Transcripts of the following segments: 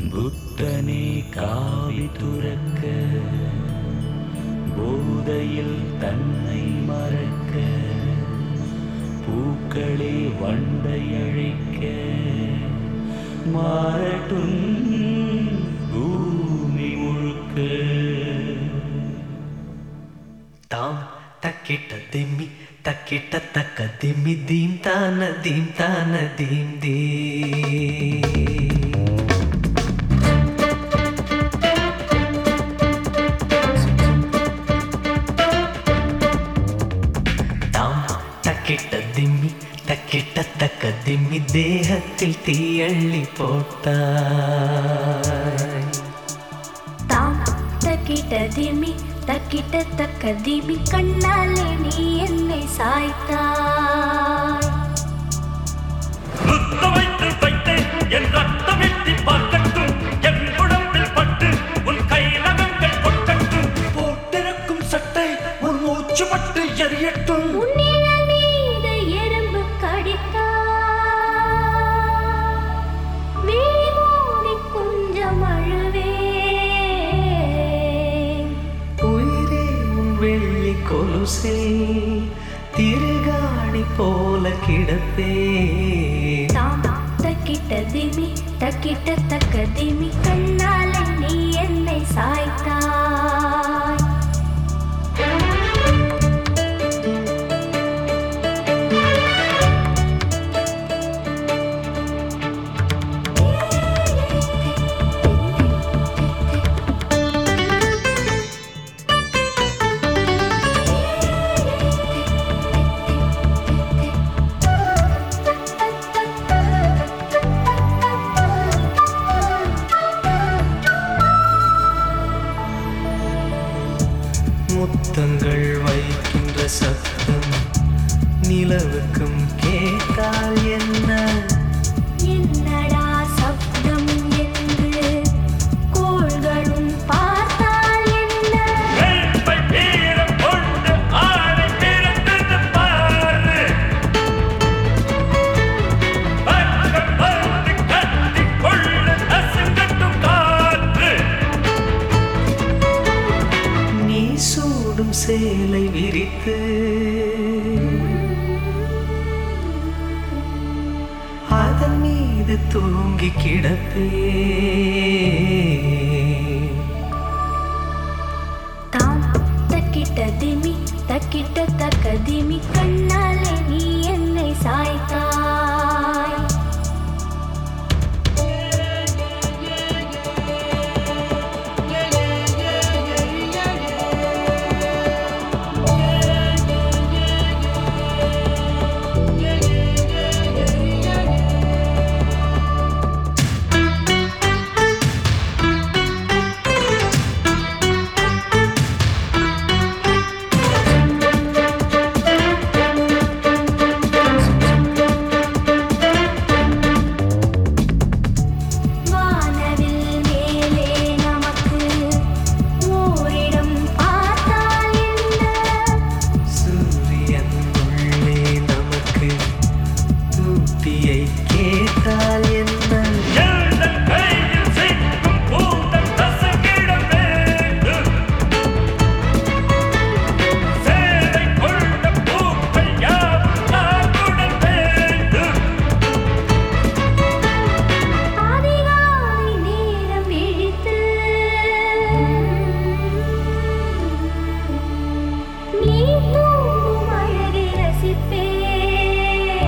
புத்தனே காவி துறக்க போதையில் தன்னை மறக்க பூக்களே வண்டை அழைக்க மாறட்டும் பூமி முழுக்க தாம் தக்கிட்ட திம்மி தக்கிட்ட தக்க திம்மி தீம் தான தீம் தான தீம் தீ தாம் தக்கிட்ட திம்மி தக்கிட்ட தக்க திம்மி தேகத்தில் தீயள்ளி போட்டாய் தாம் தக்கிட்ட திமி தக்கிட்ட தக்க திமி கண்ணாலே நீ என்னை சாய்த்தாய் முத்த வைத்து வைத்தேன் என் ரத்தம் எட்டி பார்க்கட்டும் என் உடம்பில் பட்டு உன் கை நகங்கள் கொட்டட்டும் போட்டிருக்கும் சட்டை உன் மூச்சு பட்டு எரியட்டும் உன்னிழல் மீது எறும்பு கடித்தாய் விழி மூடி கொஞ்சம் அழுவேன் உயிரே உன் வெள்ளி கொலுசில் திருகாணி போல கிடப்பே தாம் தக்கிட்ட திமி தக்கிட்ட தக்க திமி கண்ணாலே நீ என்னை சாய்த்தாய் முத்தங்கள் வைக்கின்ற சத்தம் நிலவுக்கும் கேட்டால் என்ன என்னடா சப்தம் என்று கோள்களும் பார்த்தால் என்ன வேள்வை வீரம் கொண்டு ஆணை பிறந்தது பாரு பக்கம் வந்து கத்திக் கொள்ள நசுங்கட்டும் காற்று நீ சூடும் சேலை விரித்து அதன் மீது தூங்கி கிடப்பே தாம் தக்கிட்ட திமி தக்கிட்ட தக்க திமி கண்ணாலே நீ என்னை சாய்த்தாய் வானவில் மேலே நமக்கு ஓரிடம் பார்த்தால் என்ன சூரியன் உள்ளே நமக்கு தூட்டியை கேட்டால் என்ன எழுதல் கையில் சிக்கும் கூந்தல் நசுங்கிட வேண்டும் சேலை கொண்ட பூக்கள் யாவும் நாட்டுடன் வேண்டும் அதிகாலை நேரம் விழித்து நீ தூங்கும் அழகை ரசிப்பேன்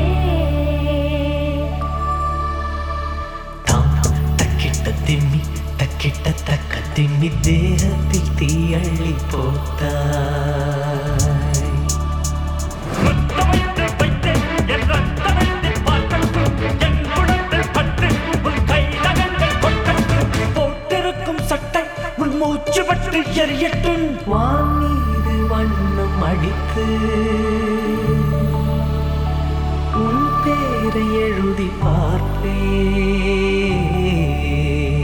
தாம் தக்கிட்ட திம்மி தக்கிட்ட தக்க திம்மி தேகத்தில் தீயள்ளி போட்டாய் முத்தமைத்து வைத்தேன் என் ரத்தமைத்து பார்க்கட்டும் என் உடம்பில் பட்டு உன் கை நகங்கள் கொட்டட்டும் போட்டிருக்கும் சட்டை உன் மூச்சு பட்டு எரியட்டும் வான் மீது வண்ணம் அடித்து உன் பேரை எழுதி பார்ப்பேன்